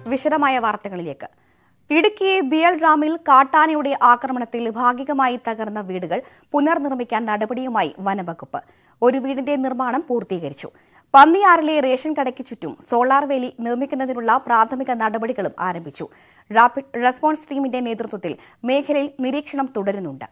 വിശദമായ വാർത്തകളിലേക്ക് ഇടുക്കി ബിയൽ ഡാമിൽ കാട്ടാനയുടെ ആക്രമണത്തിൽ ഭാഗികമായി തകർന്ന വീടുകൾ പുനർനിർമ്മിക്കാൻ നടപടിയുമായി വനവകുപ്പ് ഒരു വീടിന്റെ നിർമ്മാണം പൂർത്തീകരിച്ചു പന്നിയാറിലെ റേഷൻ കടയ്ക്ക് ചുറ്റും സോളാർ വേലി നിർമ്മിക്കുന്നതിനുള്ള പ്രാഥമിക നടപടികളും ആരംഭിച്ചു റാപ്പിഡ് റെസ്പോൺസ് ടീമിന്റെ നേതൃത്വത്തിൽ മേഖലയിൽ നിരീക്ഷണം തുടരുന്നുണ്ട്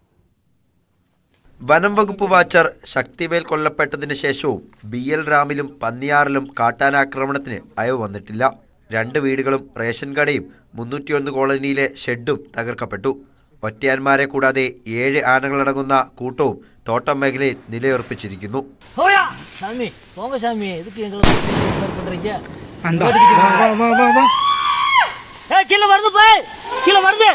വനം വകുപ്പ് വാച്ചർ ശക്തിവേൽ കൊല്ലപ്പെട്ടതിന് ശേഷവും ബി എൽ റാമിലും പന്നിയാറിലും കാട്ടാനാക്രമണത്തിന് അയവ് വന്നിട്ടില്ല രണ്ട് വീടുകളും റേഷൻ കടയും മുന്നൂറ്റിയൊന്ന് കോളനിയിലെ ഷെഡും തകർക്കപ്പെട്ടു ഒറ്റയാന്മാരെ കൂടാതെ ഏഴ് ആനകളടങ്ങുന്ന കൂട്ടവും തോട്ടം മേഖലയിൽ നിലയുറപ്പിച്ചിരിക്കുന്നു ஹோயா சாமி போங்க சாமி எதுக்கு எங்களை இது பண்றீங்க அந்த வா வா வா வா வா ஏய் கீழே வருது போய் கீழே வருது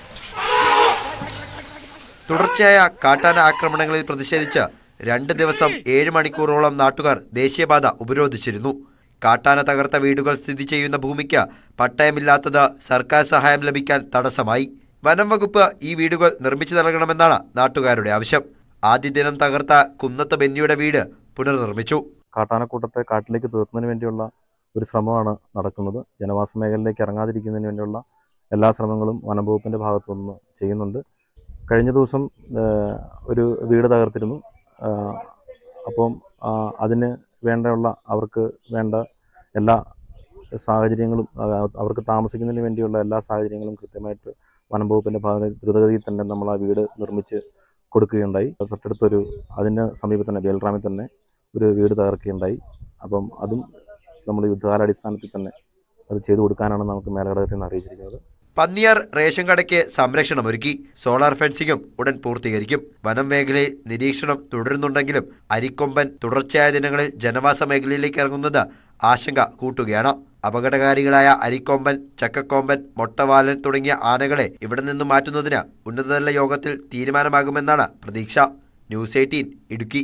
തുടർച്ചയായ കാട്ടാന ആക്രമണങ്ങളിൽ പ്രതിഷേധിച്ച് രണ്ട് ദിവസം ഏഴ് മണിക്കൂറോളം നാട്ടുകാർ ദേശീയപാത ഉപരോധിച്ചിരുന്നു കാട്ടാന തകർത്ത വീടുകൾ സ്ഥിതി ചെയ്യുന്ന ഭൂമിക്ക് പട്ടയമില്ലാത്തത് സർക്കാർ സഹായം ലഭിക്കാൻ തടസ്സമായി വനം വകുപ്പ് ഈ വീടുകൾ നിർമ്മിച്ചു നൽകണമെന്നാണ് നാട്ടുകാരുടെ ആവശ്യം ആദ്യ ദിനം തകർത്ത കുന്നത്ത് ബെന്നിയുടെ വീട് പുനർനിർമ്മിച്ചു കാട്ടാനക്കൂട്ടത്തെ കാട്ടിലേക്ക് തീർക്കുന്നതിന് വേണ്ടിയുള്ള ഒരു ശ്രമമാണ് നടക്കുന്നത് ജനവാസ മേഖലയിലേക്ക് ഇറങ്ങാതിരിക്കുന്നതിന് വേണ്ടിയുള്ള എല്ലാ ശ്രമങ്ങളും വനം വകുപ്പിൻ്റെ ഭാഗത്തു നിന്ന് ചെയ്യുന്നുണ്ട് കഴിഞ്ഞ ദിവസം ഏഹ്, ഒരു വീട് തകർത്തിരുന്നു ആഹ്, അപ്പം ആഹ്, അതിന് വേണ്ടിയുള്ള അവർക്ക് വേണ്ട എല്ലാ സാഹചര്യങ്ങളും ആഹ്, അവർക്ക് താമസിക്കുന്നതിന് വേണ്ടിയുള്ള എല്ലാ സാഹചര്യങ്ങളും കൃത്യമായിട്ട് വനം വകുപ്പിൻ്റെ ഭാഗത്ത് ദ്രുതഗതിയിൽ തന്നെ നമ്മൾ ആ വീട് നിർമ്മിച്ച് കൊടുക്കുകയുണ്ടായി തൊട്ടടുത്തൊരു അതിന് സമീപത്ത് തന്നെ ബേൽറാമിൽ തന്നെ ഒരു വീട് തകർക്കുകയുണ്ടായി അപ്പം അതും നമ്മൾ യുദ്ധകാലാടിസ്ഥാനത്തിൽ തന്നെ അത് ചെയ്തു കൊടുക്കാനാണ് നമുക്ക് മേലഘടകത്തിൽ നിന്ന് അറിയിച്ചിരിക്കുന്നത് പന്നിയാർ റേഷൻ കടയ്ക്ക് സംരക്ഷണമൊരുക്കി സോളാർ ഫെൻസിംഗും ഉടൻ പൂർത്തീകരിക്കും വനം മേഖലയിൽ നിരീക്ഷണം തുടരുന്നുണ്ടെങ്കിലും അരിക്കൊമ്പൻ തുടർച്ചയായ ദിനങ്ങളിൽ ജനവാസ മേഖലയിലേക്ക് ഇറങ്ങുന്നത് ആശങ്ക കൂട്ടുകയാണ് അപകടകാരികളായ അരിക്കൊമ്പൻ ചക്കക്കൊമ്പൻ മൊട്ടവാലൻ തുടങ്ങിയ ആനകളെ ഇവിടെ നിന്ന് മാറ്റുന്നതിന് ഉന്നതതല യോഗത്തിൽ തീരുമാനമാകുമെന്നാണ് പ്രതീക്ഷ ന്യൂസ് എയ്റ്റീൻ ഇടുക്കി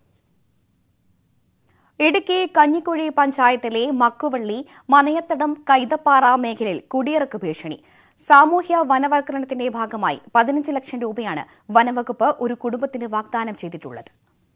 ഇടുക്കി കഞ്ഞിക്കുഴി പഞ്ചായത്തിലെ മക്കുവള്ളി മനയത്തടം കൈതപ്പാറ മേഖലയിൽ കുടിയിറക്ക് ഭീഷണി സാമൂഹ്യ വനവൽക്കരണത്തിന്റെ ഭാഗമായി പതിനഞ്ച് ലക്ഷം രൂപയാണ് വനവകുപ്പ് ഒരു കുടുംബത്തിന് വാഗ്ദാനം ചെയ്തിട്ടുള്ളത്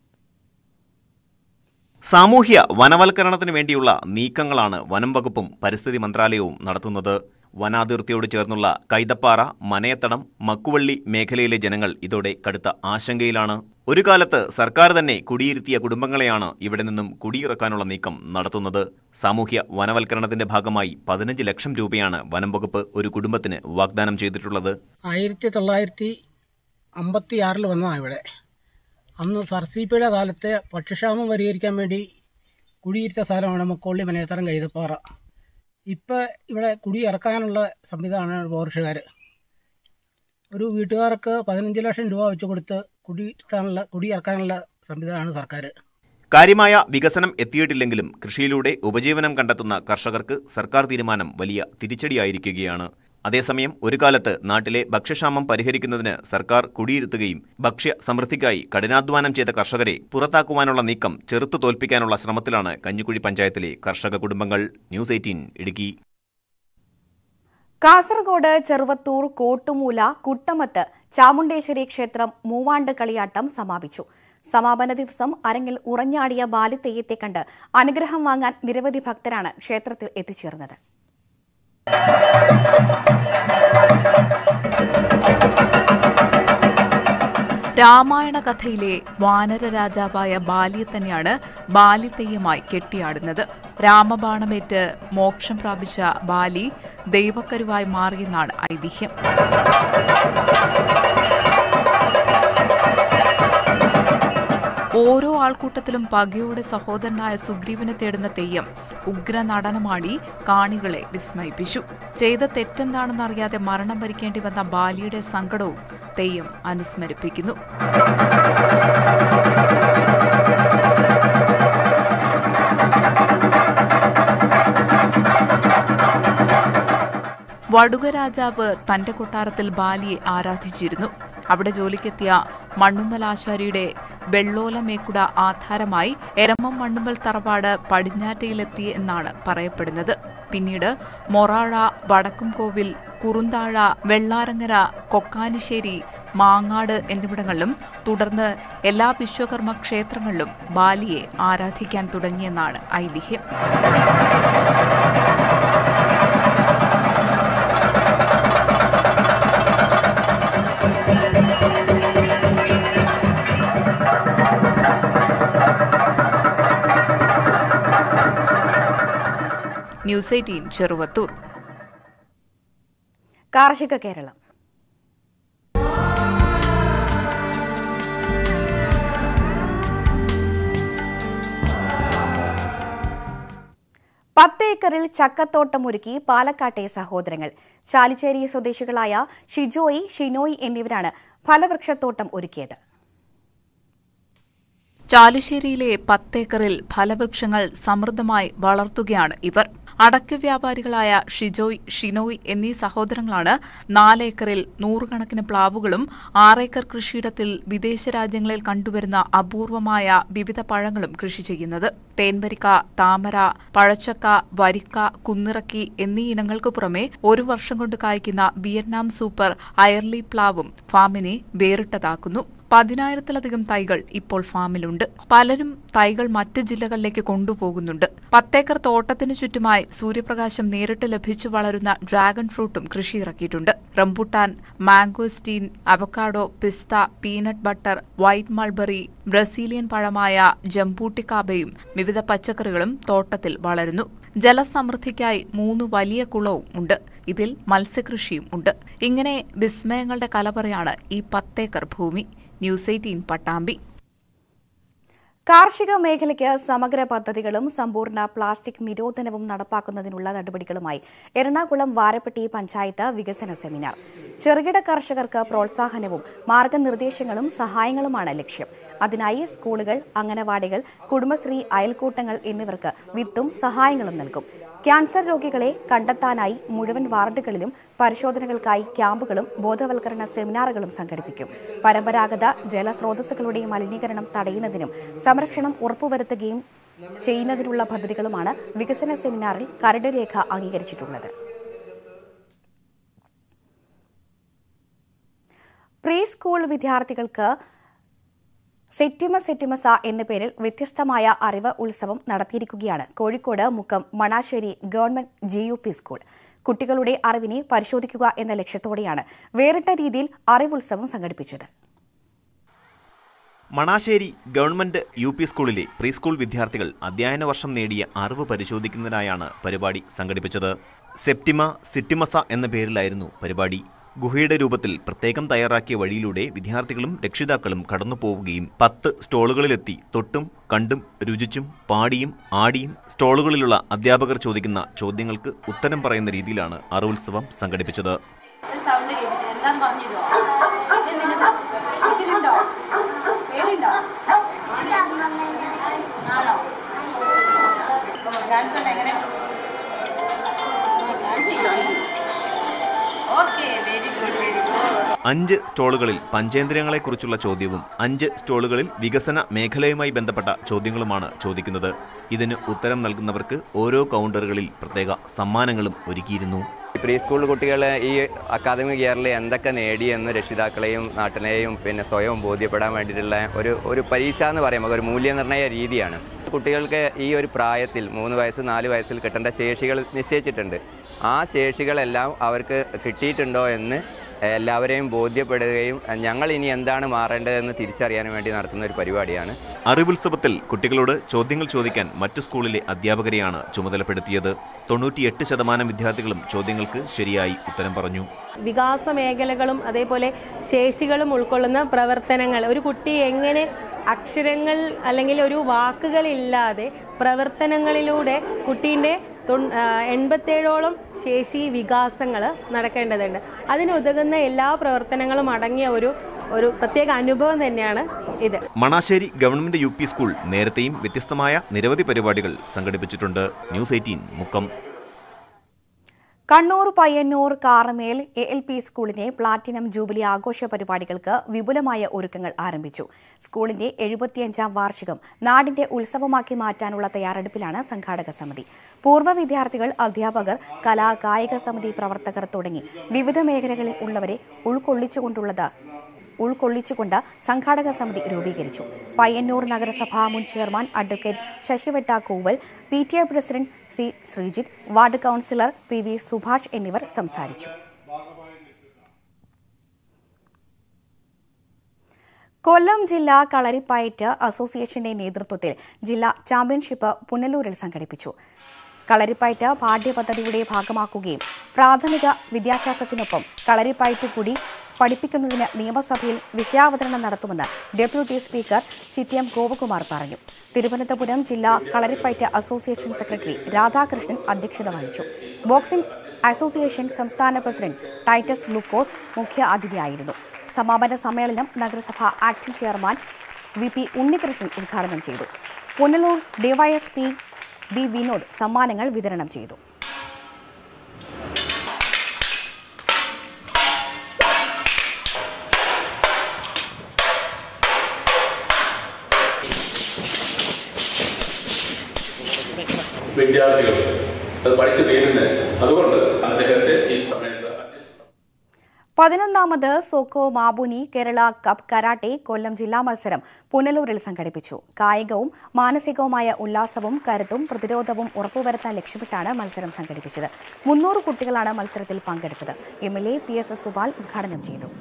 സാമൂഹ്യ വനവൽക്കരണത്തിന് വേണ്ടിയുള്ള നീക്കങ്ങളാണ് വനം വകുപ്പും പരിസ്ഥിതി മന്ത്രാലയവും നടത്തുന്നത് വനാതിർത്തിയോട് ചേർന്നുള്ള കൈതപ്പാറ മനയത്തടം മക്കുവള്ളി മേഖലയിലെ ജനങ്ങൾ ഇതോടെ കടുത്ത ആശങ്കയിലാണ് ഒരു കാലത്ത് സർക്കാർ തന്നെ കുടിയിരുത്തിയ കുടുംബങ്ങളെയാണ് ഇവിടെ നിന്നും കുടിയിറക്കാനുള്ള നീക്കം നടത്തുന്നത് സാമൂഹ്യ വനവൽക്കരണത്തിന്റെ ഭാഗമായി പതിനഞ്ച് ലക്ഷം രൂപയാണ് വനം വകുപ്പ് ഒരു കുടുംബത്തിന് വാഗ്ദാനം ചെയ്തിട്ടുള്ളത് ആയിരത്തി തൊള്ളായിരത്തി അമ്പത്തി ആറിൽ വന്നതാണ് ഇവിടെ അന്ന് സർ സി പിയുടെ കാലത്തെ ഭക്ഷ്യക്ഷാമം പരിഹരിക്കാൻ വേണ്ടി കുടിയിരുത്ത സ്ഥലമാണ് മക്കോള്ളി മനേത്തറം കൈതപ്പാറ ഇപ്പോൾ ഇവിടെ കുടി ഇറക്കാനുള്ള സംവിധാനമാണ് ഫോറസ്റ്റുകാർ ഒരു വീട്ടുകാർക്ക് പതിനഞ്ച് ലക്ഷം രൂപ വെച്ച് കൊടുത്ത് കുടി ഇരുത്താനുള്ള കുടി ഇറക്കാനുള്ള സംവിധാനമാണ് സർക്കാർ കാര്യമായ വികസനം എത്തിയിട്ടില്ലെങ്കിലും കൃഷിയിലൂടെ ഉപജീവനം കണ്ടെത്തുന്ന കർഷകർക്ക് സർക്കാർ തീരുമാനം വലിയ തിരിച്ചടിയായിരിക്കുകയാണ് അതേസമയം ഒരു കാലത്ത് നാട്ടിലെ ഭക്ഷ്യക്ഷാമം പരിഹരിക്കുന്നതിന് സർക്കാർ കുടിയിരുത്തുകയും ഭക്ഷ്യ സമൃദ്ധിക്കായി കഠിനാധ്വാനം ചെയ്ത കർഷകരെ പുറത്താക്കുവാനുള്ള നീക്കം ചെറുത്തു തോൽപ്പിക്കാനുള്ള ശ്രമത്തിലാണ് കഞ്ഞിക്കുഴി പഞ്ചായത്തിലെ കർഷക കുടുംബങ്ങൾ ന്യൂസ് എയ്റ്റീൻ ഇടുക്കി കാസർഗോഡ് ചെറുവത്തൂർ കോട്ടുമൂല കുട്ടമത്ത് ചാമുണ്ടേശ്വരി ക്ഷേത്രം മൂവാണ്ട് കളിയാട്ടം സമാപിച്ചു സമാപന ദിവസം അരങ്ങിൽ ഉറഞ്ഞാടിയ ബാലിതെയ്യത്തെ കണ്ട് അനുഗ്രഹം വാങ്ങാൻ നിരവധി ഭക്തരാണ് ക്ഷേത്രത്തിൽ എത്തിച്ചേർന്നത് രാമായണ കഥയിലെ വാനര രാജാവായ ബാലിയെ തന്നെയാണ് ബാലിതെയ്യമായി കെട്ടിയാടുന്നത് രാമബാണമേറ്റ് മോക്ഷം പ്രാപിച്ച ബാലി ദൈവക്കരുവായി മാറിയെന്നാണ് ഐതിഹ്യം ഓരോ ആൾക്കൂട്ടത്തിലും പകയോടെ സഹോദരനായ സുഗ്രീവനെ തേടുന്ന തെയ്യം ഉഗ്ര നടനമാടി കാണികളെ വിസ്മയിപ്പിച്ചു ചെയ്ത തെറ്റെന്താണെന്നറിയാതെ മരണം ഭരിക്കേണ്ടി വന്ന ബാലിയുടെ സങ്കടവും തെയ്യം അനുസ്മരിപ്പിക്കുന്നു വടുക രാജാവ് തന്റെ കൊട്ടാരത്തിൽ ബാലിയെ ആരാധിച്ചിരുന്നു അവിടെ ജോലിക്കെത്തിയ മണ്ണുമ്മലാശാരിയുടെ വെള്ളോലമേക്കുട ആധാരമായി എരമം മണ്ണുമ്മൽ തറവാട് പടിഞ്ഞാറ്റയിലെത്തി എന്നാണ് പറയപ്പെടുന്നത് പിന്നീട് മൊറാഴ വടക്കുംകോവിൽ കുറുന്താഴ വെള്ളാരങ്ങര കൊക്കാനിശ്ശേരി മാങ്ങാട് എന്നിവിടങ്ങളിലും തുടർന്ന് എല്ലാ വിശ്വകർമ്മ ക്ഷേത്രങ്ങളിലും ബാലിയെ ആരാധിക്കാൻ തുടങ്ങിയെന്നാണ് ഐതിഹ്യം ന്യൂസ് എയ്റ്റീൻ ചെറുവത്തൂർ കാർഷിക കേരളം പത്ത് ഏക്കറിൽ ചക്കത്തോട്ടം ഒരുക്കി പാലക്കാട്ടെ സഹോദരങ്ങൾ ചാലിച്ചേരി സ്വദേശികളായ ഷിജോയി ഷിനോയി എന്നിവരാണ് ഫലവൃക്ഷത്തോട്ടം ഒരുക്കിയത് ചാലിശ്ശേരിയിലെ പത്തേക്കറിൽ ഫലവൃക്ഷങ്ങൾ സമൃദ്ധമായി വളർത്തുകയാണ് ഇവർ അടക്ക വ്യാപാരികളായ ഷിജോയ് ഷിനോയ് എന്നീ സഹോദരങ്ങളാണ് നാലേക്കറിൽ നൂറുകണക്കിന് പ്ലാവുകളും ആറേക്കർ കൃഷിയിടത്തിൽ വിദേശ രാജ്യങ്ങളിൽ കണ്ടുവരുന്ന അപൂർവമായ വിവിധ പഴങ്ങളും കൃഷി ചെയ്യുന്നത് തേൻവരിക്ക താമര പഴച്ചക്ക വരിക്ക കുന്നിറക്കി എന്നീ ഇനങ്ങൾക്ക് പുറമെ ഒരു വർഷം കൊണ്ട് കായ്ക്കുന്ന വിയറ്റ്നാം സൂപ്പർ അയർലി പ്ലാവും ഫാമിനെ വേറിട്ടതാക്കുന്നു പതിനായിരത്തിലധികം തൈകൾ ഇപ്പോൾ ഫാമിലുണ്ട് പലരും തൈകൾ മറ്റ് ജില്ലകളിലേക്ക് കൊണ്ടുപോകുന്നുണ്ട് പത്തേക്കർ തോട്ടത്തിനു ചുറ്റുമായി സൂര്യപ്രകാശം നേരിട്ട് ലഭിച്ചു വളരുന്ന ഡ്രാഗൺ ഫ്രൂട്ടും കൃഷി ഇറക്കിയിട്ടുണ്ട് റംബുട്ടാൻ മാംഗോസ്റ്റീൻ അവക്കാഡോ പിസ്ത peanut butter white mulberry Brazilian പഴമായ ജംബൂട്ടിക്കാബയും വിവിധ പച്ചക്കറികളും തോട്ടത്തിൽ വളരുന്നു ജലസമൃദ്ധിക്കായി മൂന്ന് വലിയ കുളവും ഉണ്ട് ഇതിൽ മത്സ്യകൃഷിയും ഉണ്ട് ഇങ്ങനെ വിസ്മയങ്ങളുടെ കലവറയാണ് ഈ പത്തേക്കർ ഭൂമി ന്യൂസ് എയ്റ്റീൻ പട്ടാമ്പി കാർഷിക മേഖലയ്ക്ക് സമഗ്ര പദ്ധതികളും സമ്പൂർണ്ണ പ്ലാസ്റ്റിക് നിരോധനവും നടപ്പാക്കുന്നതിനുള്ള നടപടികളുമായി എറണാകുളം വാരപ്പെട്ടി പഞ്ചായത്ത് വികസന സെമിനാർ ചെറുകിട കർഷകർക്ക് പ്രോത്സാഹനവും മാർഗനിർദ്ദേശങ്ങളും സഹായങ്ങളുമാണ് ലക്ഷ്യം അതിനായി സ്കൂളുകൾ അംഗനവാടികൾ കുടുംബശ്രീ അയൽക്കൂട്ടങ്ങൾ എന്നിവർക്ക് വിത്തും സഹായങ്ങളും നൽകും ക്യാൻസർ രോഗികളെ കണ്ടെത്താനായി മുഴുവൻ വാർഡുകളിലും പരിശോധനകൾക്കായി ക്യാമ്പുകളും ബോധവൽക്കരണ സെമിനാറുകളും സംഘടിപ്പിക്കും പരമ്പരാഗത ജലസ്രോതസ്സുകളുടെ മലിനീകരണം തടയുന്നതിനും സംരക്ഷണം ഉറപ്പുവരുത്തുകയും ചെയ്യുന്നതിനുള്ള പദ്ധതികളുമാണ് വികസന സെമിനാറിൽ കരട് രേഖ അംഗീകരിച്ചിട്ടുള്ളത് പ്രീ സ്കൂൾ വിദ്യാർത്ഥികൾക്ക് സെറ്റിമസ് സെറ്റിമസ എന്ന പേരിൽ വ്യത്യസ്തമായ അറിവ് ഉത്സവം നടത്തിയിരിക്കുകയാണ് Kozhikode Mukkam Manassery government G U P school കുട്ടികളുടെ അറിവിനെ പരിശോധിക്കുക എന്ന ലക്ഷ്യത്തോടെയാണ് വേറിട്ട രീതിയിൽ അറിവുത്സവം സംഘടിപ്പിച്ചത് മണാശ്ശേരി ഗവൺമെന്റ് യു പി സ്കൂളിലെ പ്രീ സ്കൂൾ വിദ്യാർത്ഥികൾ അധ്യയന വർഷം നേടിയ അറിവ് പരിശോധിക്കുന്നതിനായാണ് പരിപാടി സംഘടിപ്പിച്ചത് സെപ്റ്റിമ സിറ്റിമസ എന്ന പേരിലായിരുന്നു പരിപാടി ഗുഹയുടെ രൂപത്തിൽ പ്രത്യേകം തയ്യാറാക്കിയ വഴിയിലൂടെ വിദ്യാർത്ഥികളും രക്ഷിതാക്കളും കടന്നു പോവുകയും പത്ത് സ്റ്റോളുകളിലെത്തി തൊട്ടും കണ്ടും രുചിച്ചും പാടിയും ആടിയും സ്റ്റോളുകളിലുള്ള അധ്യാപകർ ചോദിക്കുന്ന ചോദ്യങ്ങൾക്ക് ഉത്തരം പറയുന്ന രീതിയിലാണ് അറിവുത്സവം സംഘടിപ്പിച്ചത് സൗണ്ട് കേൾപ്പിച്ചു എല്ലാം പറഞ്ഞിരുന്നോ ഇതിലുണ്ടോ പേരുണ്ടോ ആണോ ഡാൻസ് ഉണ്ട് എങ്ങനെ okay very good very good അഞ്ച് സ്റ്റോളുകളിൽ പഞ്ചേന്ദ്രിയങ്ങളെക്കുറിച്ചുള്ള ചോദ്യവും അഞ്ച് സ്റ്റോളുകളിൽ വികസന മേഖലയുമായി ബന്ധപ്പെട്ട ചോദ്യങ്ങളുമാണ് ചോദിക്കുന്നത് ഇതിന് ഉത്തരം നൽകുന്നവർക്ക് ഓരോ കൗണ്ടറുകളിൽ പ്രത്യേക സമ്മാനങ്ങളും ഒരുക്കിയിരുന്നു പ്രീ സ്കൂൾ കുട്ടികൾ ഈ അക്കാദമിക് ഇയറിൽ എന്തൊക്കെ നേടിയെന്ന് രക്ഷിതാക്കളെയും നാട്ടിലെയും പിന്നെ സ്വയം ബോധ്യപ്പെടാൻ വേണ്ടിയിട്ടുള്ള ഒരു ഒരു പരീക്ഷ എന്ന് പറയുമ്പോൾ ഒരു മൂല്യനിർണ്ണയ രീതിയാണ് കുട്ടികൾക്ക് ഈ ഒരു പ്രായത്തിൽ മൂന്ന് വയസ്സ് നാല് വയസ്സിൽ കിട്ടേണ്ട ശേഷികൾ നിശ്ചയിച്ചിട്ടുണ്ട് ആ ശേഷികളെല്ലാം അവർക്ക് കിട്ടിയിട്ടുണ്ടോ എന്ന് എല്ലാവരെയും ബോധ്യപ്പെടുകയും ഞങ്ങൾ ഇനി എന്താണ് മാറേണ്ടതെന്ന് തിരിച്ചറിയാൻ വേണ്ടി നടത്തുന്ന ഒരു പരിപാടിയാണ് അറിവുത്സവത്തിൽ കുട്ടികളോട് ചോദ്യങ്ങൾ ചോദിക്കാൻ മറ്റു സ്കൂളിലെ അധ്യാപകരെയാണ് ചുമതലപ്പെടുത്തിയത് തൊണ്ണൂറ്റിയെട്ട് ശതമാനം വിദ്യാർത്ഥികളും ചോദ്യങ്ങൾക്ക് ശരിയായി ഉത്തരം പറഞ്ഞു വികാസ മേഖലകളും അതേപോലെ ശേഷികളും ഉൾക്കൊള്ളുന്ന പ്രവർത്തനങ്ങൾ ഒരു കുട്ടി എങ്ങനെ അക്ഷരങ്ങൾ അല്ലെങ്കിൽ ഒരു വാക്കുകളില്ലാതെ പ്രവർത്തനങ്ങളിലൂടെ കുട്ടീൻ്റെ തൊൺ- ആ, എൺപത്തേഴോളം ശേഷി വികാസങ്ങൾ നടക്കേണ്ടതുണ്ട് അതിനുതകുന്ന എല്ലാ പ്രവർത്തനങ്ങളും അടങ്ങിയ ഒരു ഒരു പ്രത്യേക അനുഭവം തന്നെയാണ് ഇത് Manassery government U P school നേരത്തെയും വ്യത്യസ്തമായ നിരവധി പരിപാടികൾ സംഘടിപ്പിച്ചിട്ടുണ്ട് news eighteen Mukkam Kannur Payyannur Karamel A L P സ്കൂളിനെ പ്ലാറ്റിനം ജൂബിലി ആഘോഷ പരിപാടികൾക്ക് വിപുലമായ ഒരുക്കങ്ങൾ ആരംഭിച്ചു സ്കൂളിന്റെ എഴുപത്തിയഞ്ചാം വാർഷികം നാടിന്റെ ഉത്സവമാക്കി മാറ്റാനുള്ള തയ്യാറെടുപ്പിലാണ് സംഘാടക സമിതി പൂർവ്വ വിദ്യാർത്ഥികൾ അധ്യാപകർ കലാ കായിക സമിതി പ്രവർത്തകർ തുടങ്ങി വിവിധ മേഖലകളിൽ ഉള്ളവരെ ഉൾക്കൊള്ളിച്ചുകൊണ്ടുള്ളത് ഉൾക്കൊള്ളിച്ചുകൊണ്ട് സംഘാടക സമിതി രൂപീകരിച്ചു പയ്യന്നൂർ നഗരസഭാ മുൻ ചെയർമാൻ അഡ്വക്കേറ്റ് ശശിവെട്ട കൂവൽ P T A president C Sreejith ward councillor P V Subhash എന്നിവർ സംസാരിച്ചു കൊല്ലം ജില്ലാ കളരിപ്പയറ്റ് അസോസിയേഷന്റെ നേതൃത്വത്തിൽ ജില്ലാ ചാമ്പ്യൻഷിപ്പ് പുനലൂരിൽ സംഘടിപ്പിച്ചു കളരിപ്പയറ്റ് പാഠ്യപദ്ധതിയുടെ ഭാഗമാക്കുകയും പ്രാഥമിക വിദ്യാഭ്യാസത്തിനൊപ്പം കളരിപ്പയറ്റ് കൂടി പഠിപ്പിക്കുന്നതിന് നിയമസഭയിൽ വിഷയാവതരണം നടത്തുമെന്ന് ഡെപ്യൂട്ടി സ്പീക്കർ ചിറ്റ്യം ഗോപകുമാർ പറഞ്ഞു തിരുവനന്തപുരം ജില്ലാ കളരിപ്പയറ്റ് അസോസിയേഷൻ സെക്രട്ടറി രാധാകൃഷ്ണൻ അധ്യക്ഷത വഹിച്ചു ബോക്സിംഗ് അസോസിയേഷൻ സംസ്ഥാന പ്രസിഡന്റ് ടൈറ്റസ് ലൂക്കോസ് മുഖ്യ അതിഥിയായിരുന്നു സമാപന സമ്മേളനം നഗരസഭ acting chairman V P Unnikrishnan ഉദ്ഘാടനം ചെയ്തു പുനലൂർ ഡിവൈഎസ്പി ബി വിനോദ് സമ്മാനങ്ങൾ വിതരണം ചെയ്തു വിദ്യാർത്ഥികൾ അത് പഠിച്ചു തീരുന്നത് അതുകൊണ്ട് അദ്ദേഹത്തെ ഈ സമയത്ത് പതിനൊന്നാമത് Soko Mabuni Kerala cup karate Kollam ജില്ലാ മത്സരം പുനലൂരിൽ സംഘടിപ്പിച്ചു കായികവും മാനസികവുമായ ഉല്ലാസവും കരുത്തും പ്രതിരോധവും ഉറപ്പുവരുത്താൻ ലക്ഷ്യമിട്ടാണ് മത്സരം സംഘടിപ്പിച്ചത് മുന്നൂറ് കുട്ടികളാണ് മത്സരത്തിൽ പങ്കെടുത്തത് M L A P S എസ് സുബാൽ ഉദ്ഘാടനം ചെയ്തു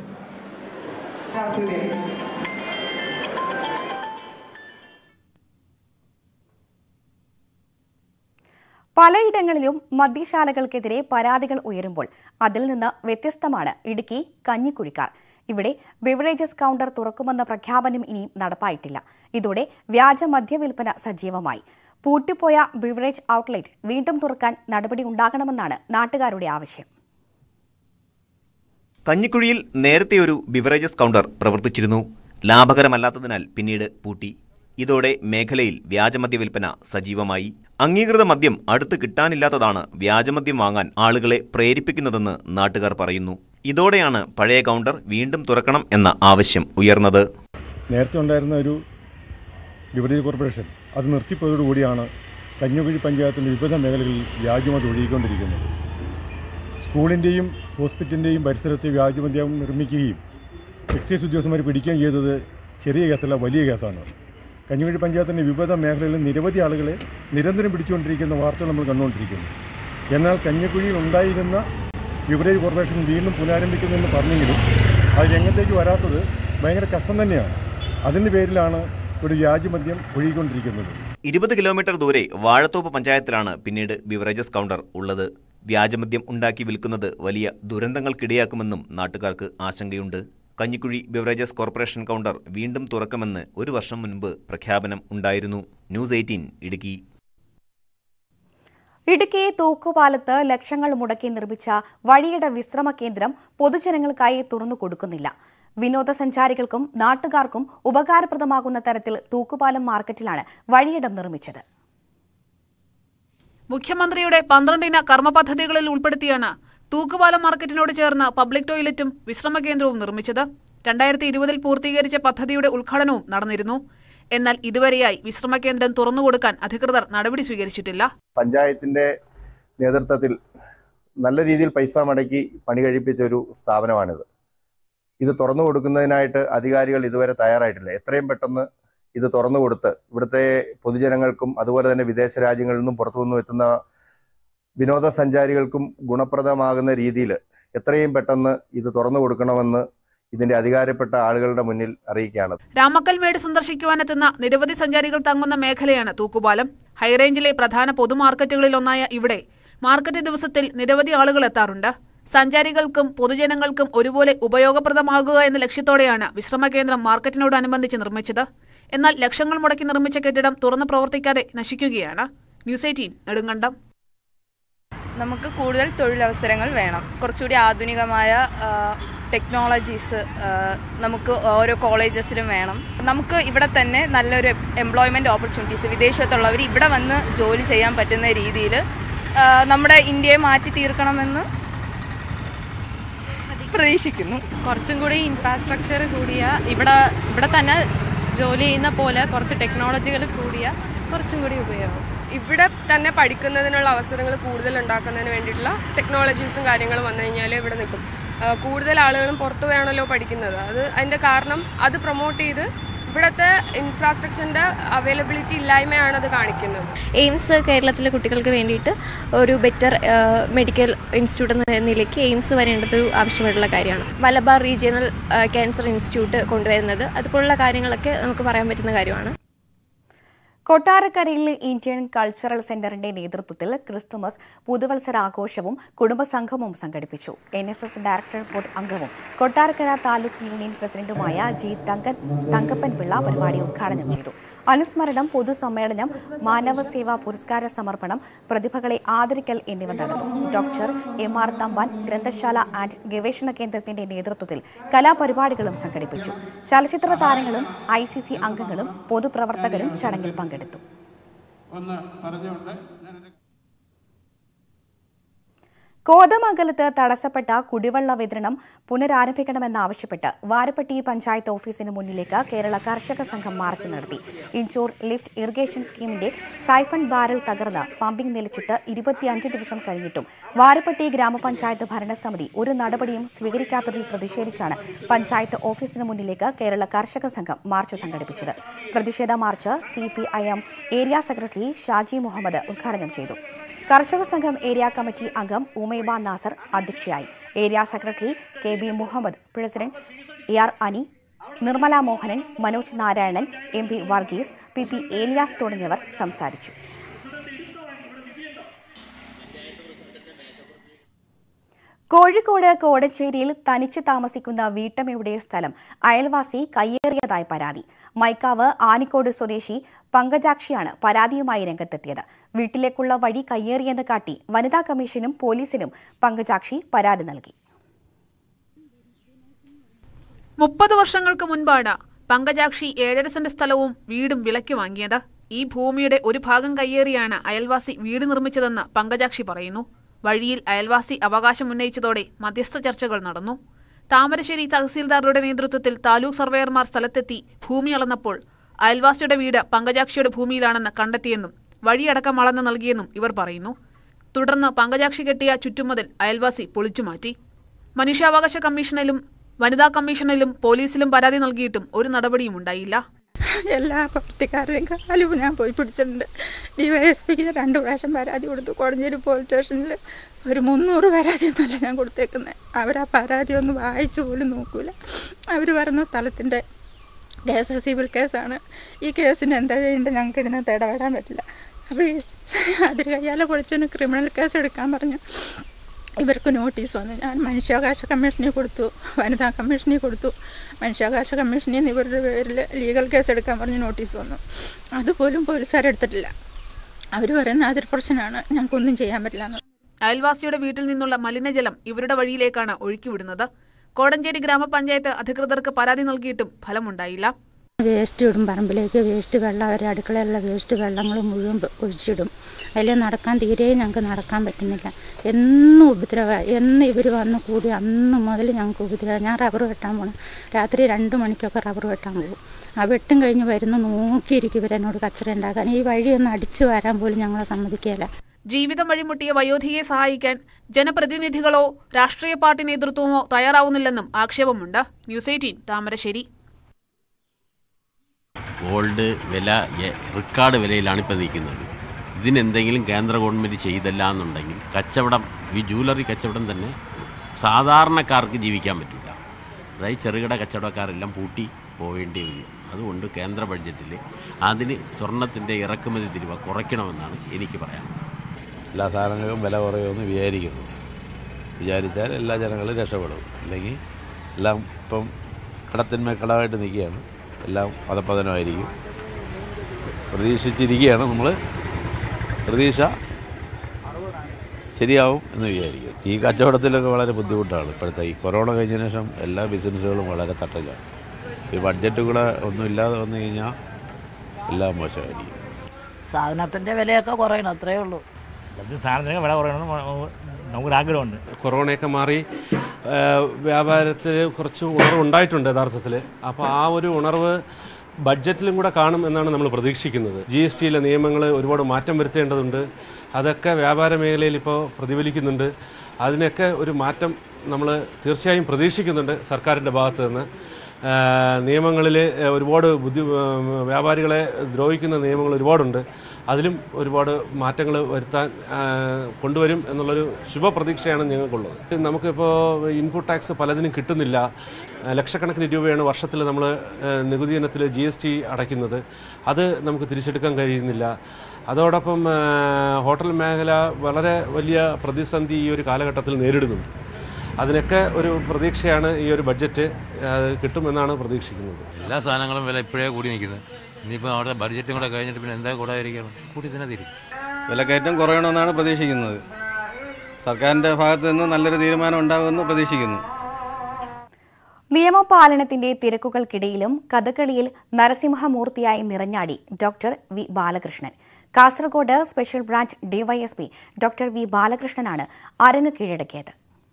പലയിടങ്ങളിലും മദ്യശാലകൾക്കെതിരെ പരാതികൾ ഉയരുമ്പോൾ അതിൽ നിന്ന് വ്യത്യസ്തമാണ് ഇടുക്കി കഞ്ഞിക്കുഴിക്കാർ ഇവിടെ ബിവറേജസ് കൗണ്ടർ തുറക്കുമെന്ന പ്രഖ്യാപനം ഇനിയും നടപ്പായിട്ടില്ല ഇതോടെ വ്യാജ മദ്യവിൽപ്പന സജീവമായി പൂട്ടിപ്പോയ ബിവറേജ് ഔട്ട്ലെറ്റ് വീണ്ടും തുറക്കാൻ നടപടി ഉണ്ടാകണമെന്നാണ് നാട്ടുകാരുടെ ആവശ്യം കഞ്ഞിക്കുഴിയിൽ നേരത്തെ ഒരു ബിവറേജസ് കൗണ്ടർ പ്രവർത്തിച്ചിരുന്നു ലാഭകരമല്ലാത്തതിനാൽ പിന്നീട് പൂട്ടി ഇതോടെ മേഖലയിൽ വ്യാജമദ്യ വിൽപ്പന സജീവമായി അംഗീകൃത മദ്യം അടുത്ത് കിട്ടാനില്ലാത്തതാണ് വ്യാജമദ്യം വാങ്ങാൻ ആളുകളെ പ്രേരിപ്പിക്കുന്നതെന്ന് നാട്ടുകാർ പറയുന്നു ഇതോടെയാണ് പഴയ കൗണ്ടർ വീണ്ടും തുറക്കണം എന്ന ആവശ്യം ഉയർന്നത് നേരത്തെ ഉണ്ടായിരുന്ന ഒരു ബിവറേജ് കോർപ്പറേഷൻ അത് നിർത്തിപ്പോയതോടുകൂടിയാണ് കഞ്ഞുകുഴി പഞ്ചായത്തിൻ്റെ വിവിധ മേഖലകളിൽ വ്യാജമത് ഒഴുകിക്കൊണ്ടിരിക്കുന്നത് സ്കൂളിൻ്റെയും ഹോസ്പിറ്റലിൻ്റെയും പരിസരത്ത് വ്യാജമദ്യം നിർമ്മിക്കുകയും എക്സൈസ് ഉദ്യോഗസ്ഥന്മാർ പിടിക്കുകയും ചെയ്തത് ചെറിയ കേസല്ല വലിയ കേസാണ് കഞ്ഞിക്കുഴി പഞ്ചായത്തിൻ്റെ വിവിധ മേഖലകളിൽ നിരവധി ആളുകളെ നിരന്തരം പിടിച്ചുകൊണ്ടിരിക്കുന്ന വാർത്തകൾ നമ്മൾ കണ്ടുകൊണ്ടിരിക്കുന്നു എന്നാൽ കഞ്ഞിക്കുഴിയിൽ ഉണ്ടായിരുന്ന ബിവറേജ് കോർപ്പറേഷൻ വീണ്ടും പുനരാരംഭിക്കുമെന്ന് പറഞ്ഞെങ്കിലും അത് രംഗത്തേക്ക് വരാത്തത് ഭയങ്കര കഷ്ടം തന്നെയാണ് അതിൻ്റെ പേരിലാണ് ഒരു വ്യാജമദ്യം ഒഴുകിക്കൊണ്ടിരിക്കുന്നത് ഇരുപത് കിലോമീറ്റർ ദൂരെ വാഴത്തോപ്പ് പഞ്ചായത്തിലാണ് പിന്നീട് ബിവറേജസ് കൗണ്ടർ ഉള്ളത് വ്യാജമദ്യം ഉണ്ടാക്കി വിൽക്കുന്നത് വലിയ ദുരന്തങ്ങൾക്കിടയാക്കുമെന്നും നാട്ടുകാർക്ക് ആശങ്കയുണ്ട് കഞ്ഞിക്കുഴി ബിവറേജസ് കോർപ്പറേഷൻ കൗണ്ടർ വീണ്ടും തുറക്കുമെന്ന് ഒരു വർഷം മുൻപ് പ്രഖ്യാപനം ഉണ്ടായിരുന്നു ന്യൂസ് എയ്റ്റീൻ ഇടുക്കി ഇടുക്കി തൂക്കുപാലത്ത് ലക്ഷങ്ങൾ മുടക്കി നിർമ്മിച്ച വഴിയിട വിശ്രമ കേന്ദ്രം പൊതുജനങ്ങൾക്കായി തുറന്നു കൊടുക്കുന്നില്ല വിനോദസഞ്ചാരികൾക്കും നാട്ടുകാർക്കും ഉപകാരപ്രദമാകുന്ന തരത്തിൽ തൂക്കുപാലം മാർക്കറ്റിലാണ് വഴിയിടം നിർമ്മിച്ചത് മുഖ്യമന്ത്രിയുടെ പന്ത്രണ്ടിന കർമ്മ പദ്ധതികളിൽ ഉൾപ്പെടുത്തിയാണ് തൂക്കുപാലം മാർക്കറ്റിനോട് ചേർന്ന് പബ്ലിക് ടോയ്ലറ്റും വിശ്രമ കേന്ദ്രവും നിർമ്മിച്ചത് രണ്ടായിരത്തി ഇരുപതിൽ പൂർത്തീകരിച്ച പദ്ധതിയുടെ ഉദ്ഘാടനവും നടന്നിരുന്നു എന്നാൽ ഇതുവരെയായി വിശ്രമ കേന്ദ്രം തുറന്നുകൊടുക്കാൻ അധികൃതർ നടപടി സ്വീകരിച്ചിട്ടില്ല പഞ്ചായത്തിന്റെ നേതൃത്വത്തിൽ നല്ല രീതിയിൽ പൈസ മടക്കി പണി കഴിപ്പിച്ച ഒരു സ്ഥാപനമാണിത് ഇത് തുറന്നു കൊടുക്കുന്നതിനായിട്ട് അധികാരികൾ ഇതുവരെ തയ്യാറായിട്ടില്ല എത്രയും പെട്ടെന്ന് ഇത് തുറന്നു കൊടുത്ത് ഇവിടുത്തെ പൊതുജനങ്ങൾക്കും അതുപോലെ തന്നെ വിദേശ രാജ്യങ്ങളിൽ നിന്നും പുറത്തു നിന്നും എത്തുന്ന വിനോദസഞ്ചാരികൾക്കും ഗുണപ്രദമാകുന്ന രീതിയിൽ എത്രയും പെട്ടെന്ന് ഇത് തുറന്നു കൊടുക്കണമെന്ന് ഇതിന്റെ അധികാരപ്പെട്ട ആളുകളുടെ മുന്നിൽ അറിയിക്കുകയാണ് രാമക്കൽമേട് സന്ദർശിക്കുവാനെത്തുന്ന നിരവധി സഞ്ചാരികൾ തങ്ങുന്ന മേഖലയാണ് തൂക്കുപാലം ഹൈറേഞ്ചിലെ പ്രധാന പൊതുമാർക്കറ്റുകളിലൊന്നായ ഇവിടെ മാർക്കറ്റ് ദിവസത്തിൽ നിരവധി ആളുകൾ എത്താറുണ്ട് സഞ്ചാരികൾക്കും പൊതുജനങ്ങൾക്കും ഒരുപോലെ ഉപയോഗപ്രദമാകുക എന്ന ലക്ഷ്യത്തോടെയാണ് വിശ്രമ കേന്ദ്രം മാർക്കറ്റിനോടനുബന്ധിച്ച് നിർമ്മിച്ചത് എന്നാൽ ലക്ഷങ്ങൾ മുടക്കി നിർമ്മിച്ച കെട്ടിടം തുറന്ന് പ്രവർത്തിക്കാതെ നശിക്കുകയാണ് ന്യൂസ് എയ്റ്റീൻ നെടുങ്കണ്ടം നമുക്ക് കൂടുതൽ തൊഴിലവസരങ്ങൾ വേണം കുറച്ചുകൂടി ആധുനികമായ ടെക്നോളജീസ് നമുക്ക് ഓരോ കോളേജസിലും വേണം നമുക്ക് ഇവിടെ തന്നെ നല്ലൊരു എംപ്ലോയ്മെൻറ്റ് ഓപ്പർച്യൂണിറ്റീസ് വിദേശത്തുള്ളവർ ഇവിടെ വന്ന് ജോലി ചെയ്യാൻ പറ്റുന്ന രീതിയിൽ നമ്മുടെ ഇന്ത്യയെ മാറ്റി തീർക്കണമെന്ന് പ്രതീക്ഷിക്കുന്നു കുറച്ചും കൂടി ഇൻഫ്രാസ്ട്രക്ചർ കൂടിയ ഇവിടെ ഇവിടെ തന്നെ ജോലി ചെയ്യുന്ന പോലെ കുറച്ച് ടെക്നോളജികൾ കൂടിയ കുറച്ചും കൂടി ഉപയോഗം ഇവിടെ തന്നെ പഠിക്കുന്നതിനുള്ള അവസരങ്ങൾ കൂടുതൽ ഉണ്ടാക്കുന്നതിന് വേണ്ടിയിട്ടുള്ള ടെക്നോളജീസും കാര്യങ്ങളും വന്നു കഴിഞ്ഞാൽ ഇവിടെ നിൽക്കും ആ, കൂടുതൽ ആളുകളും പുറത്തു വേണമല്ലോ പഠിക്കുന്നത് അത് അതിൻ്റെ കാരണം അത് പ്രൊമോട്ട് ചെയ്ത് ഇവിടുത്തെ ഇൻഫ്രാസ്ട്രക്ചറിൻ്റെ അവൈലബിലിറ്റി ഇല്ലായ്മയാണ് അത് കാണിക്കുന്നത് എയിംസ് കേരളത്തിലെ കുട്ടികൾക്ക് വേണ്ടിയിട്ട് ഒരു ബെറ്റർ മെഡിക്കൽ ഇൻസ്റ്റിറ്റ്യൂട്ട് എന്ന നിലയ്ക്ക് എയിംസ് വരേണ്ടത് ഒരു ആവശ്യമായിട്ടുള്ള കാര്യമാണ് മലബാർ റീജിയണൽ ക്യാൻസർ ഇൻസ്റ്റിറ്റ്യൂട്ട് കൊണ്ടുവരുന്നത് അതുപോലുള്ള കാര്യങ്ങളൊക്കെ നമുക്ക് പറയാൻ പറ്റുന്ന കാര്യമാണ് കൊട്ടാരക്കരയിൽ ഇന്ത്യൻ കൾച്ചറൽ സെന്ററിന്റെ നേതൃത്വത്തിൽ ക്രിസ്തുമസ് പുതുവത്സരാഘോഷവും കുടുംബസംഘവും സംഘടിപ്പിച്ചു N S S director board അംഗവും കൊട്ടാരക്കര താലൂക്ക് യൂണിയൻ പ്രസിഡന്റുമായ ജി തങ്ക തങ്കപ്പൻ പിള്ള പരിപാടി ഉദ്ഘാടനം ചെയ്തു അനുസ്മരണം പൊതുസമ്മേളനം മാനവ സേവാ പുരസ്കാര സമർപ്പണം പ്രതിഭകളെ ആദരിക്കൽ എന്നിവ നടന്നു ഡോക്ടർ എം ആർ തമ്പാൻ ഗ്രന്ഥശാല ആൻഡ് ഗവേഷണ കേന്ദ്രത്തിന്റെ നേതൃത്വത്തിൽ കലാപരിപാടികളും സംഘടിപ്പിച്ചു ചലച്ചിത്ര താരങ്ങളും ഐ സി സി അംഗങ്ങളും പൊതുപ്രവർത്തകരും ചടങ്ങിൽ പങ്കെടുത്തു ഒന്ന് പറഞ്ഞുകൊണ്ട് ഞാൻ കോതമംഗലത്ത് തടസ്സപ്പെട്ട കുടിവെള്ള വിതരണം പുനരാരംഭിക്കണമെന്നാവശ്യപ്പെട്ട് വാരപ്പട്ടി പഞ്ചായത്ത് ഓഫീസിന് മുന്നിലേക്ക് കേരള കർഷക സംഘം മാർച്ച് നടത്തി ഇൻചോർ ലിഫ്റ്റ് ഇറിഗേഷൻ സ്കീമിന്റെ സൈഫൺ ബാരൽ തകർന്ന് പമ്പിംഗ് നിലച്ചിട്ട് ഇരുപത്തിയഞ്ച് ദിവസം കഴിഞ്ഞിട്ടും വാരപ്പട്ടി ഗ്രാമപഞ്ചായത്ത് ഭരണസമിതി ഒരു നടപടിയും സ്വീകരിക്കാത്തതിൽ പ്രതിഷേധിച്ചാണ് പഞ്ചായത്ത് ഓഫീസിന് മുന്നിലേക്ക് കേരള കർഷക സംഘം മാർച്ച് സംഘടിപ്പിച്ചത് പ്രതിഷേധ march C area secretary Shaji Muhammad ഉദ്ഘാടനം ചെയ്തു കർഷക സംഘം ഏരിയ കമ്മിറ്റി അംഗം ഉമൈബ നാസർ അധ്യക്ഷയായി area secretary K B Muhammad president A R Ani Nirmala Mohanan Manoj Narayanan M P Varghese P P Elias തുടങ്ങിയവർ സംസാരിച്ചു കോഴിക്കോട് കോടച്ചേരിയിൽ തനിച്ച് താമസിക്കുന്ന വീട്ടമ്മയുടെ സ്ഥലം അയൽവാസി കയ്യേറിയതായി പരാതി മൈക്കാവ് ആനിക്കോട് സ്വദേശി പങ്കജാക്ഷിയാണ് പരാതിയുമായി രംഗത്തെത്തിയത് വീട്ടിലേക്കുള്ള വഴി കയ്യേറിയെന്ന് കാട്ടി വനിതാ കമ്മീഷനും പോലീസിനും പങ്കജാക്ഷി പരാതി നൽകി മുപ്പത് വർഷങ്ങൾക്ക് മുൻപാണ് പങ്കജാക്ഷി ഏഴര സെന്റ് സ്ഥലവും വീടും വിലയ്ക്ക് വാങ്ങിയത് ഈ ഭൂമിയുടെ ഒരു ഭാഗം കയ്യേറിയാണ് അയൽവാസി വീട് നിർമ്മിച്ചതെന്ന് പങ്കജാക്ഷി പറയുന്നു വഴിയിൽ അയൽവാസി അവകാശം ഉന്നയിച്ചതോടെ മധ്യസ്ഥ ചർച്ചകൾ നടന്നു താമരശ്ശേരി തഹസീൽദാറുടെ നേതൃത്വത്തിൽ താലൂക്ക് സർവേയർമാർ സ്ഥലത്തെത്തി ഭൂമി അളന്നപ്പോൾ അയൽവാസിയുടെ വീട് പങ്കജാക്ഷിയുടെ ഭൂമിയിലാണെന്ന് കണ്ടെത്തിയെന്നും വഴിയടക്കം അളന്ന് നൽകിയെന്നും ഇവർ പറയുന്നു തുടർന്ന് പങ്കജാക്ഷി കെട്ടിയ ചുറ്റുമതിൽ അയൽവാസി പൊളിച്ചുമാറ്റി മനുഷ്യാവകാശ കമ്മീഷനിലും വനിതാ കമ്മീഷനിലും പോലീസിലും പരാതി നൽകിയിട്ടും ഒരു നടപടിയും ഉണ്ടായില്ല എല്ലാ പാർട്ടിക്കാരുടെയും കാലും ഞാൻ പോയി പിടിച്ചിട്ടുണ്ട് ഡി വൈ എസ് പിക്ക് രണ്ട് പ്രാവശ്യം പരാതി കൊടുത്തു കോടഞ്ചേരി പോലീസ് സ്റ്റേഷനിൽ ഒരു മുന്നൂറ് പരാതി ഒന്നുമല്ല ഞാൻ കൊടുത്തേക്കുന്നത് അവർ ആ പരാതി ഒന്ന് വായിച്ചു പോലും നോക്കൂല അവർ പറയുന്ന സ്ഥലത്തിൻ്റെ കേസ് സിവിൽ കേസാണ് ഈ കേസിന് എന്താ ചെയ്യേണ്ടത് ഞങ്ങൾക്ക് ഇതിനകത്ത് ഇടപെടാൻ പറ്റില്ല അപ്പോൾ ഈ അതിൽ കയ്യാലെ പൊളിച്ചതിന് ക്രിമിനൽ കേസ് എടുക്കാൻ പറഞ്ഞു ഇവർക്ക് നോട്ടീസ് വന്നു ഞാൻ മനുഷ്യാവകാശ കമ്മീഷനിൽ കൊടുത്തു വനിതാ കമ്മീഷനിൽ കൊടുത്തു മനുഷ്യാവകാശ കമ്മീഷനിൽ നിന്ന് ഇവരുടെ പേരിൽ ലീഗൽ കേസ് എടുക്കാൻ പറഞ്ഞ് നോട്ടീസ് വന്നു അതുപോലും പോലീസുകാരെടുത്തിട്ടില്ല അവർ പറയുന്ന അതിർ പ്രശ്നമാണ് ഞങ്ങൾക്കൊന്നും ചെയ്യാൻ പറ്റില്ല എന്ന് അയൽവാസിയുടെ വീട്ടിൽ നിന്നുള്ള മലിനജലം ഇവരുടെ വഴിയിലേക്കാണ് ഒഴുക്കിവിടുന്നത് കോടഞ്ചേരി ഗ്രാമപഞ്ചായത്ത് അധികൃതർക്ക് പരാതി നൽകിയിട്ടും ഫലമുണ്ടായില്ല വേസ്റ്റ് ഇടും പറമ്പിലേക്ക് വേസ്റ്റ് വെള്ളം അവരുടെ അടുക്കളയിലുള്ള വേസ്റ്റ് വെള്ളങ്ങൾ മുഴുവൻ പ- ഒഴിച്ചിടും അതിൽ നടക്കാൻ തീരെ ഞങ്ങൾക്ക് നടക്കാൻ പറ്റുന്നില്ല എന്നും ഉപദ്രവ എന്ന് ഇവർ വന്ന് കൂടി അന്ന് മുതൽ ഞങ്ങൾക്ക് ഉപദ്രവ ഞാൻ റബ്ബർ വെട്ടാൻ പോകണം രാത്രി രണ്ട് മണിക്കൊക്കെ റബ്ബർ വെട്ടാൻ പോകും ആ വെട്ടും കഴിഞ്ഞ് വരുന്ന നോക്കിയിരിക്കും ഇവരെന്നോട് കച്ചറ ഉണ്ടാക്കാൻ ഈ വഴിയൊന്ന് അടിച്ചു വരാൻ പോലും ഞങ്ങളെ സമ്മതിക്കുകയില്ല ജീവിതം വഴിമുട്ടിയ വയോധികയെ സഹായിക്കാൻ ജനപ്രതിനിധികളോ രാഷ്ട്രീയ പാർട്ടി നേതൃത്വമോ തയ്യാറാവുന്നില്ലെന്നും ആക്ഷേപമുണ്ട് ന്യൂസ് എയ്റ്റീൻ താമരശ്ശേരി ഗോൾഡ് വില എ- റെക്കോർഡ് വിലയിലാണ് ഇപ്പോൾ നിൽക്കുന്നത് ഇതിനെന്തെങ്കിലും കേന്ദ്ര ഗവൺമെൻറ് ചെയ്തല്ല എന്നുണ്ടെങ്കിൽ കച്ചവടം ഈ ജൂവലറി കച്ചവടം തന്നെ സാധാരണക്കാർക്ക് ജീവിക്കാൻ പറ്റില്ല അതായത് ചെറുകിട കച്ചവടക്കാരെല്ലാം പൂട്ടി പോവേണ്ടി വരും അതുകൊണ്ട് കേന്ദ്ര ബഡ്ജറ്റിൽ അതിന് സ്വർണത്തിൻ്റെ ഇറക്കുമതി തിരിവ കുറയ്ക്കണമെന്നാണ് എനിക്ക് പറയാനുള്ളത് എല്ലാ സാധനങ്ങൾക്കും വില കുറയുമെന്ന് വിചാരിക്കുന്നു വിചാരിച്ചാൽ എല്ലാ ജനങ്ങളും രക്ഷപ്പെടും അല്ലെങ്കിൽ എല്ലാം ഇപ്പം കടത്തിന്മേൽ കടമായിട്ട് നിൽക്കുകയാണ് എല്ലാം പദപ്പതനമായിരിക്കും പ്രതീക്ഷിച്ചിരിക്കുകയാണ് നമ്മൾ പ്രതീക്ഷ ശരിയാവും എന്ന് വിചാരിക്കും ഈ കച്ചവടത്തിലൊക്കെ വളരെ ബുദ്ധിമുട്ടാണ് ഇപ്പോഴത്തെ ഈ കൊറോണ കഴിഞ്ഞതിന് ശേഷം എല്ലാ ബിസിനസ്സുകളും വളരെ തട്ടലാണ് ഈ ബഡ്ജറ്റ് കൂടെ ഒന്നും ഇല്ലാതെ വന്നു കഴിഞ്ഞാൽ എല്ലാം മോശമായിരിക്കും സാധനത്തിൻ്റെ വിലയൊക്കെ കുറയണം അത്രയേ ഉള്ളൂ അത് സാധനത്തിന് വില കുറയണമെന്ന് നമുക്കൊരാഗ്രഹമുണ്ട് കൊറോണയൊക്കെ മാറി വ്യാപാരത്തിൽ കുറച്ച് ഉണർവ് ഉണ്ടായിട്ടുണ്ട് യഥാർത്ഥത്തിൽ അപ്പോൾ ആ ഒരു ഉണർവ് ബഡ്ജറ്റിലും കൂടെ കാണും എന്നാണ് നമ്മൾ പ്രതീക്ഷിക്കുന്നത് ജി എസ് ടിയിലെ നിയമങ്ങൾ ഒരുപാട് മാറ്റം വരുത്തേണ്ടതുണ്ട് അതൊക്കെ വ്യാപാര മേഖലയിൽ ഇപ്പോൾ പ്രതിഫലിക്കുന്നുണ്ട് അതിനൊക്കെ ഒരു മാറ്റം നമ്മൾ തീർച്ചയായും പ്രതീക്ഷിക്കുന്നുണ്ട് സർക്കാരിൻ്റെ ഭാഗത്ത് നിന്ന് നിയമങ്ങളിൽ ഒരുപാട് ബുദ്ധി വ്യാപാരികളെ ദ്രോഹിക്കുന്ന നിയമങ്ങൾ ഒരുപാടുണ്ട് അതിലും ഒരുപാട് മാറ്റങ്ങൾ വരുത്താൻ ആ, കൊണ്ടുവരും എന്നുള്ളൊരു ശുഭപ്രതീക്ഷയാണ് ഞങ്ങൾക്കുള്ളത് നമുക്കിപ്പോൾ ഇൻപുട്ട് ടാക്സ് പലതിനും കിട്ടുന്നില്ല ആ, ലക്ഷക്കണക്കിന് രൂപയാണ് വർഷത്തിൽ നമ്മൾ നികുതി ഇനത്തിൽ ജി എസ് ടി അടയ്ക്കുന്നത് അത് നമുക്ക് തിരിച്ചെടുക്കാൻ കഴിയുന്നില്ല അതോടൊപ്പം ആ, ഹോട്ടൽ മേഖല വളരെ വലിയ പ്രതിസന്ധി ഈ ഒരു കാലഘട്ടത്തിൽ നേരിടുന്നുണ്ട് അതിനൊക്കെ ഒരു പ്രതീക്ഷയാണ് ഈ ഒരു ബഡ്ജറ്റ് ആ, കിട്ടുമെന്നാണ് പ്രതീക്ഷിക്കുന്നത് എല്ലാ സാധനങ്ങളും വില ഇപ്പോഴേ കൂടി നിൽക്കുന്നത് ഇനിയിപ്പോൾ അവിടെ ബഡ്ജറ്റും കൂടെ കഴിഞ്ഞിട്ട് പിന്നെ എന്താ കൂടാതിരിക്കണം കൂടി തന്നെ തീരും വിലക്കയറ്റം കുറയണമെന്നാണ് പ്രതീക്ഷിക്കുന്നത് സർക്കാരിൻ്റെ ഭാഗത്ത് നിന്ന് നല്ലൊരു തീരുമാനം ഉണ്ടാകുമെന്ന് പ്രതീക്ഷിക്കുന്നു നിയമപാലനത്തിന്റെ തിരക്കുകൾക്കിടയിലും കഥകളിയിൽ നരസിംഹമൂർത്തിയായി നിറഞ്ഞാടി doctor V Balakrishnan Kasaragod special branch DYSP doctor V ബാലകൃഷ്ണനാണ് അരങ്ങ് കീഴടക്കിയത്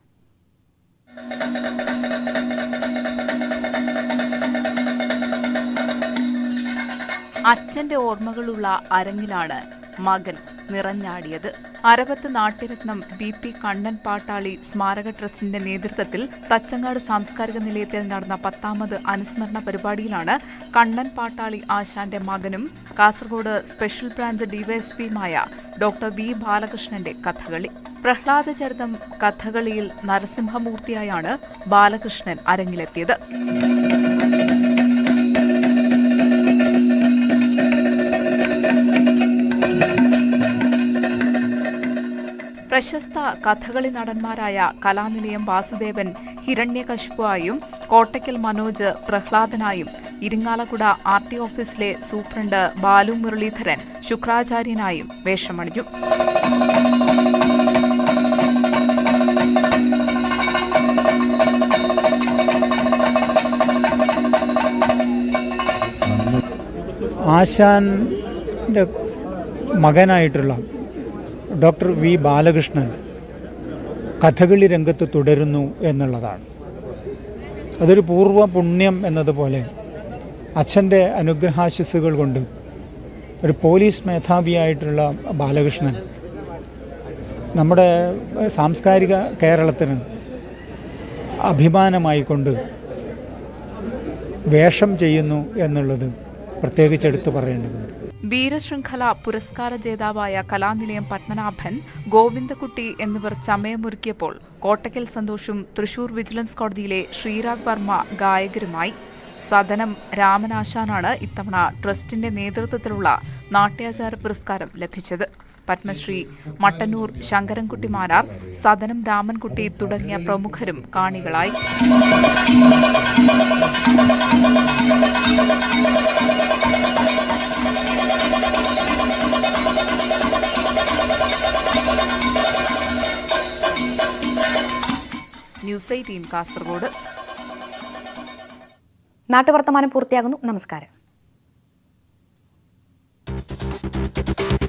അച്ഛന്റെ ഓർമ്മകളുള്ള അരങ്ങിലാണ് മകൻ നിറഞ്ഞാടിയത് അരവത്ത് നാട്യരത്നം ബി പി കണ്ണൻ പാട്ടാളി സ്മാരക ട്രസ്റ്റിന്റെ നേതൃത്വത്തിൽ തച്ചങ്ങാട് സാംസ്കാരിക നിലയത്തിൽ നടന്ന പത്താമത് അനുസ്മരണ പരിപാടിയിലാണ് കണ്ണൻ പാട്ടാളി ആശാന്റെ മകനും കാസർഗോഡ് സ്പെഷ്യൽ ബ്രാഞ്ച് ഡിവൈഎസ്പിയുമായ ഡോക്ടർ വി ബാലകൃഷ്ണന്റെ കഥകളി പ്രഹ്ലാദചരിതം കഥകളിയിൽ നരസിംഹമൂർത്തിയായാണ് ബാലകൃഷ്ണൻ അരങ്ങിലെത്തിയത് പ്രശസ്ത കഥകളി നടന്മാരായ കലാനിലയം വാസുദേവൻ ഹിരണ്യകശിപ്പുവായും കോട്ടയ്ക്കൽ മനോജ് പ്രഹ്ലാദനായും ഇരിങ്ങാലക്കുട ആർ ടി ഓഫീസിലെ സൂപ്രണ്ട് ബാലു മുരളീധരൻ ശുക്രാചാര്യനായും വേഷമണിഞ്ഞു ആശാൻ്റെ മകനായിട്ടുള്ള ഡോക്ടർ വി ബാലകൃഷ്ണൻ കഥകളി രംഗത്ത് തുടരുന്നു എന്നുള്ളതാണ് അതൊരു പൂർവ്വ പുണ്യം എന്നതുപോലെ അച്ഛൻ്റെ അനുഗ്രഹാശിസ്സുകൾ കൊണ്ട് ഒരു പോലീസ് മേധാവിയായിട്ടുള്ള ബാലകൃഷ്ണൻ നമ്മുടെ സാംസ്കാരിക കേരളത്തിന് അഭിമാനമായിക്കൊണ്ട് വേഷം ചെയ്യുന്നു എന്നുള്ളത് പ്രത്യേകിച്ച് എടുത്തു പറയേണ്ടതുണ്ട് വീരശൃംഖല പുരസ്കാര ജേതാവായ കലാനിലയം പത്മനാഭൻ ഗോവിന്ദകുട്ടി എന്നിവർ ചമയമൊരുക്കിയപ്പോൾ കോട്ടക്കൽ സന്തോഷും തൃശൂർ വിജിലൻസ് കോടതിയിലെ ശ്രീരാഗ് വർമ്മ ഗായകരുമായി സദനം രാമനാശാനാണ് ഇത്തവണ ട്രസ്റ്റിന്റെ നേതൃത്വത്തിലുള്ള നാട്യാചാര പുരസ്കാരം ലഭിച്ചത് പത്മശ്രീ മട്ടന്നൂർ ശങ്കരൻകുട്ടി മാരാർ സദനം രാമൻകുട്ടി തുടങ്ങിയ പ്രമുഖരും കാണികളായി ന്യൂസ് എയ്റ്റീൻ കാസർഗോഡ് നാട്ടുവർത്തമാനം പൂർത്തിയാകുന്നു നമസ്കാരം